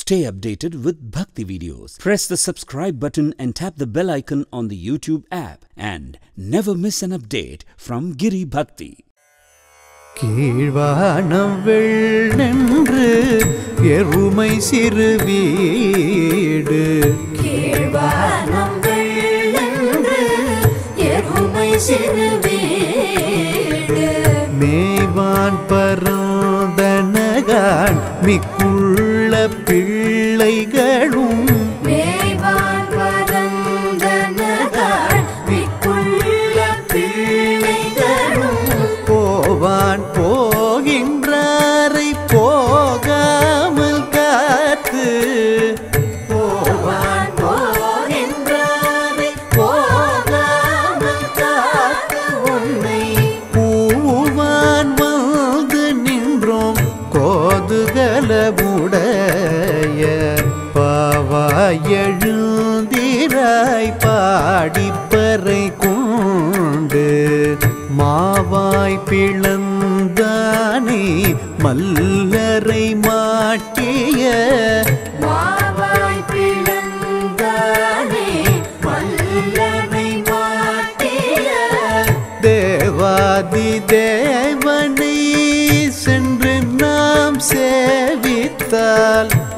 Stay updated with Bhakti videos. Press the subscribe button and tap the bell icon on the YouTube app and never miss an update from Giri Bhakti. கீழ்வானம் வெள்ளென்று எருமை சிறு வீடு கீழ்வானம் வெள்ளென்று எருமை சிறு வீடு மேய்வான் பரந்தனகான் மிக்குள்ள பிள்ளைகளும் மேய்வான் பரந்தனகாள் மிக்குள்ள பிள்ளைகளும் போவான் போகின்றாரை போகாமல் காத்து போவான் போகின்றாரை போகாமல் காத்து உன்னை பூவான் வந்து நின்றோம் கோதுகலமுடைய பாவாய் எழுந்திராய் பாடிப்பறை கொண்டு மாவாய் பிளந்தானே மல்லரை மாட்டிய மாவாய் பிளந்தானே மல்லனை மாட்டிய தேவாதி தேவனை சென்று நாம் சேவித்தால்